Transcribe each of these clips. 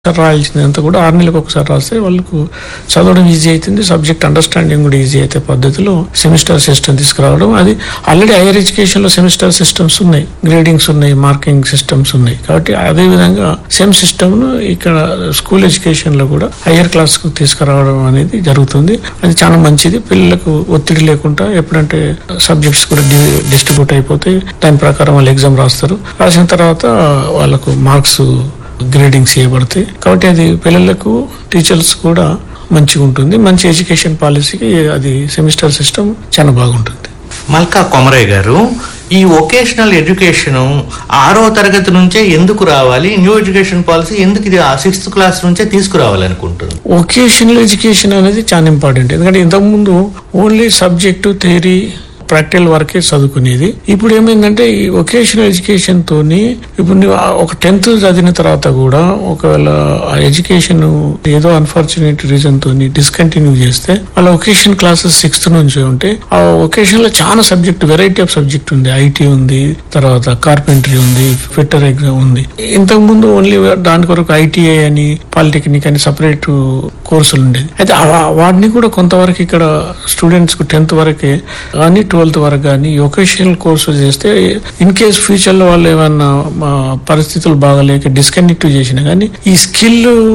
రాయాల్సిందంతా కూడా ఆరు నెలలకు ఒకసారి రాస్తే వాళ్ళకు చదవడం ఈజీ అవుతుంది సబ్జెక్ట్ అండర్స్టాండింగ్ కూడా ఈజీ అయితే పద్ధతిలో సెమిస్టర్ సిస్టమ్ తీసుకురావడం అది ఆల్రెడీ హైయర్ ఎడ్యుకేషన్ లో సెమిస్టర్ సిస్టమ్స్ ఉన్నాయి గ్రేడింగ్స్ ఉన్నాయి మార్కింగ్ సిస్టమ్స్ ఉన్నాయి కాబట్టి అదే విధంగా సేమ్ సిస్టమ్ ను ఇక్కడ స్కూల్ ఎడ్యుకేషన్ లో కూడా హయ్యర్ క్లాస్ కు తీసుకురావడం అనేది జరుగుతుంది అది చాలా మంచిది పిల్లలకు ఒత్తిడి లేకుండా ఎప్పుడంటే సబ్జెక్ట్స్ కూడా డిస్ట్రిబ్యూట్ అయిపోతాయి దాని ప్రకారం వాళ్ళు ఎగ్జామ్ రాస్తారు రాసిన తర్వాత వాళ్ళకు మార్క్స్ గ్రేడింగ్స్ చేయబడతాయి కాబట్టి అది పిల్లలకు టీచర్స్ కూడా మంచిగా ఉంటుంది మంచి ఎడ్యుకేషన్ పాలసీకి అది సెమిస్టర్ సిస్టమ్ చాలా బాగుంటుంది మల్కా కొమరయ్య గారు ఈ వొకేషనల్ ఎడ్యుకేషన్ ఆరో తరగతి నుంచే ఎందుకు రావాలి న్యూ ఎడ్యుకేషన్ పాలసీ ఎందుకు ఇది సిక్స్త్ క్లాస్ నుంచే తీసుకురావాలనుకుంటుంది వొకేషనల్ ఎడ్యుకేషన్ అనేది చాలా ఇంపార్టెంట్ ఎందుకంటే ఇంతకుముందు ఓన్లీ సబ్జెక్టు థియరీ ప్రాక్టికల్ వరకే చదువుకునేది ఇప్పుడు ఏమైందంటే ఈ వొకేషనల్ ఎడ్యుకేషన్ తోని ఇప్పుడు నువ్వు ఆ ఒక టెన్త్ చదివిన తర్వాత కూడా ఒకవేళ ఆ ఎడ్యుకేషన్ ఏదో అన్ఫార్చునేట్ రీజన్ తోని డిస్కంటిన్యూ చేస్తే వాళ్ళ వొకేషన్ క్లాసెస్ సిక్స్త్ నుంచి ఉంటే ఆ వొకేషన్ లో చాలా సబ్జెక్ట్ వెరైటీ ఆఫ్ సబ్జెక్ట్ ఉంది ఐటీ ఉంది తర్వాత కార్పెంటరీ ఉంది ఫిట్టర్ ఎగ్జామ్ ఉంది ఇంతకు ముందు ఓన్లీ దాని కొరకు ఐటీఐ అని పాలిటెక్నిక్ అని సపరేట్ కోర్సులు ఉండేది అయితే ఆ- వాటిని కూడా కొంతవరకు ఇక్కడ స్టూడెంట్స్ కు టెన్త్ వరకే కానీ ట్వెల్త్ వరకు కానీ వొకేషనల్ కోర్సు చేస్తే ఇన్ కేస్ ఫ్యూచర్ లో వాళ్ళు ఏమన్నా మా పరిస్థితులు బాగలేక డిస్కనెక్ట్ చేసినా కానీ ఈ స్కిల్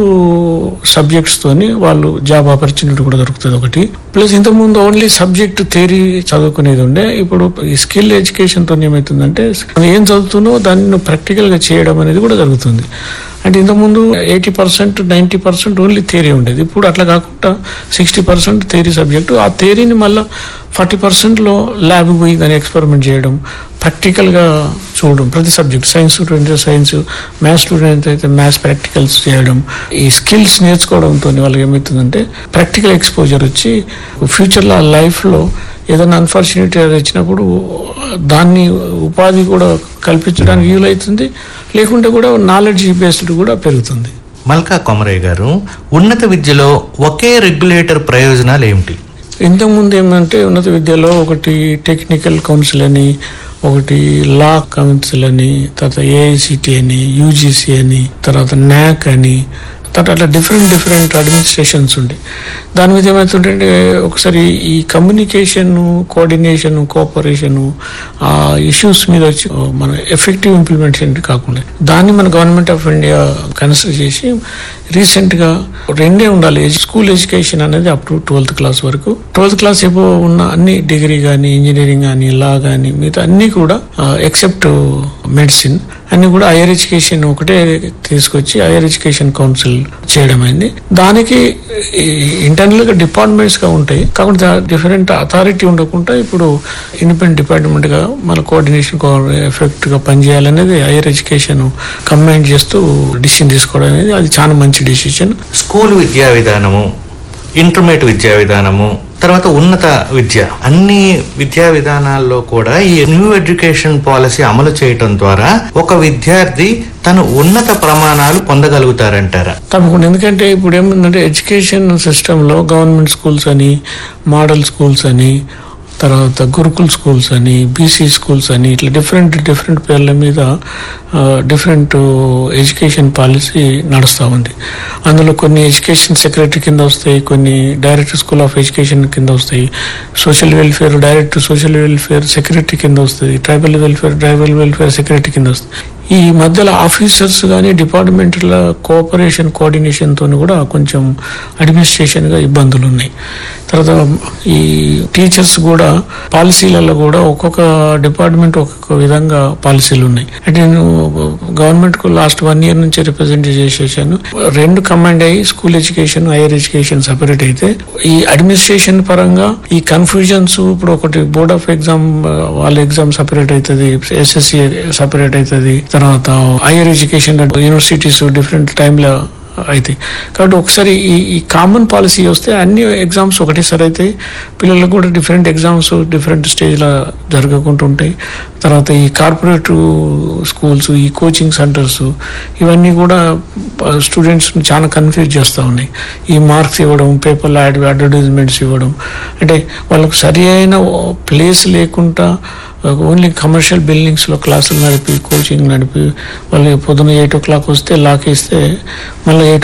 సబ్జెక్ట్స్ తోని వాళ్ళు జాబ్ ఆపర్చునిటీ కూడా దొరుకుతుంది ఒకటి ప్లస్ ఇంతకు ముందు ఓన్లీ సబ్జెక్ట్ థియరీ చదువుకునేది ఉండే ఇప్పుడు ఈ స్కిల్ ఎడ్యుకేషన్ తో ఏమవుతుందంటే మనం ఏం చదువుతున్నావో దాన్ని ప్రాక్టికల్ గా చేయడం అనేది కూడా జరుగుతుంది అంటే ఇంతకుముందు eighty percent ninety percent only theory ఉండేది ఇప్పుడు అట్లా కాకుండా సిక్స్టీ పర్సెంట్ థియరీ సబ్జెక్టు ఆ థియరీని మళ్ళీ ఫార్టీ పర్సెంట్లో ల్యాబ్ పోయి దాన్ని ఎక్స్పెరిమెంట్ చేయడం ప్రాక్టికల్గా చూడడం ప్రతి subject science student science maths student అయితే మ్యాథ్స్ ప్రాక్టికల్స్ చేయడం ఈ స్కిల్స్ నేర్చుకోవడంతో వాళ్ళకి ఏమవుతుందంటే ప్రాక్టికల్ ఎక్స్పోజర్ వచ్చి ఫ్యూచర్లో లైఫ్లో ఏదైనా అన్ఫార్చునేట్ వచ్చినప్పుడు దాన్ని ఉపాధి కూడా కల్పించడానికి వీలవుతుంది లేకుంటే కూడా నాలెడ్జ్ బేస్డ్ కూడా పెరుగుతుంది మల్కా కొమరయ్య గారు ఉన్నత విద్యలో ఒకే రెగ్యులేటర్ ప్రయోజనాలు ఏమిటి ఇంతకుముందు ఏమంటే ఉన్నత విద్యలో ఒకటి టెక్నికల్ కౌన్సిల్ అని ఒకటి లా కౌన్సిల్ అని తర్వాత ఏఐసిటి అని యూజీసీ అని తర్వాత న్యాక్ అని తర్వాత అట్లా డిఫరెంట్ డిఫరెంట్ అడ్మినిస్ట్రేషన్స్ ఉండే దాని మీద ఏమవుతుంటే ఒకసారి ఈ కమ్యూనికేషన్ కోఆర్డినేషన్ కోఆపరేషన్ ఆ ఇష్యూస్ మీద వచ్చి మన ఎఫెక్టివ్ ఇంప్లిమెంటేషన్ కాకుండా దాన్ని మన గవర్నమెంట్ ఆఫ్ ఇండియా కన్సిడర్ చేసి రీసెంట్ గా రెండే ఉండాలి స్కూల్ ఎడ్యుకేషన్ అనేది అప్ టు ట్వెల్త్ క్లాస్ వరకు ట్వెల్త్ క్లాస్ ఎబో ఉన్న అన్ని డిగ్రీ కానీ ఇంజనీరింగ్ కానీ లా కానీ మిగతా అన్ని కూడా ఎక్సెప్ట్ మెడిసిన్ అన్ని కూడా హైయర్ ఎడ్యుకేషన్ ఒకటే తీసుకొచ్చి హైయర్ ఎడ్యుకేషన్ కౌన్సిల్ చేయడం అయింది దానికి ఇంటర్నల్ గా డిపార్ట్మెంట్స్ గా ఉంటాయి కాబట్టి డిఫరెంట్ అథారిటీ ఉండకుండా ఇప్పుడు ఇండిపెండెంట్ డిపార్ట్మెంట్ గా మన కోఆర్డినేషన్ ఎఫెక్ట్ గా పనిచేయాలనేది హైయర్ ఎడ్యుకేషన్ కంబైన్ చేస్తూ డిసిషన్ తీసుకోవడం అనేది అది చాలా మంచి డిసిషన్ స్కూల్ విద్యా విధానము ఇంటర్మీడియట్ విద్యా విధానము తర్వాత ఉన్నత విద్య అన్ని విద్యా విధానాల్లో కూడా ఈ న్యూ ఎడ్యుకేషన్ పాలసీ అమలు చేయటం ద్వారా ఒక విద్యార్థి తను ఉన్నత ప్రమాణాలు పొందగలుగుతారంటారా తప్పకుండా ఎందుకంటే ఇప్పుడు ఏముందంటే ఎడ్యుకేషన్ సిస్టంలో గవర్నమెంట్ స్కూల్స్ అని మోడల్ స్కూల్స్ అని తర్వాత గురుకుల్ స్కూల్స్ అని బీసీ స్కూల్స్ అని ఇట్లా డిఫరెంట్ డిఫరెంట్ పేర్ల మీద డిఫరెంట్ ఎడ్యుకేషన్ పాలసీ నడుస్తూ ఉంది అందులో కొన్ని ఎడ్యుకేషన్ సెక్రటరీ కింద వస్తాయి కొన్ని డైరెక్టర్ స్కూల్ ఆఫ్ ఎడ్యుకేషన్ కింద వస్తాయి social welfare director social welfare secretary కింద వస్తుంది tribal welfare tribal welfare secretary కింద వస్తుంది ఈ మధ్యలో ఆఫీసర్స్ కానీ డిపార్ట్మెంట్ల కోఆపరేషన్ కోఆర్డినేషన్ తో కూడా కొంచెం అడ్మినిస్ట్రేషన్ గా ఇబ్బందులు ఉన్నాయి తర్వాత ఈ టీచర్స్ కూడా పాలసీలలో కూడా ఒక్కొక్క డిపార్ట్మెంట్ ఒక్కొక్క విధంగా పాలసీలు ఉన్నాయి అంటే నేను గవర్నమెంట్ కు లాస్ట్ వన్ ఇయర్ నుంచి రిప్రజెంట్ చేసేసాను రెండు కమాండ్ అయ్యి school education higher education separate అయితే ఈ అడ్మినిస్ట్రేషన్ పరంగా ఈ కన్ఫ్యూజన్స్ ఇప్పుడు ఒకటి బోర్డ్ ఆఫ్ ఎగ్జామ్ వాళ్ళ ఎగ్జామ్ సపరేట్ అవుతుంది ఎస్ఎస్సి సపరేట్ అవుతుంది తర్వాత హైయర్ ఎడ్యుకేషన్ యూనివర్సిటీస్ డిఫరెంట్ టైంలో అయితే కాబట్టి ఒకసారి ఈ ఈ కామన్ పాలసీ వస్తే అన్ని ఎగ్జామ్స్ ఒకటేసారి అయితే పిల్లలకు కూడా డిఫరెంట్ ఎగ్జామ్స్ డిఫరెంట్ స్టేజ్లో జరగకుండా ఉంటాయి తర్వాత ఈ కార్పొరేట్ స్కూల్స్ ఈ కోచింగ్ సెంటర్స్ ఇవన్నీ కూడా స్టూడెంట్స్ చాలా కన్ఫ్యూజ్ చేస్తూ ఉన్నాయి ఈ మార్క్స్ ఇవ్వడం పేపర్లో యాడ్ అడ్వర్టైజ్మెంట్స్ ఇవ్వడం అంటే వాళ్ళకు సరి అయిన ప్లేస్ లేకుండా ఓన్లీ కమర్షియల్ బిల్డింగ్స్లో క్లాసులు నడిపి కోచింగ్ నడిపి వాళ్ళు పొద్దున ఎయిట్ ఓ క్లాక్ వస్తే లాక్ ఇస్తే మళ్ళీ ఎయిట్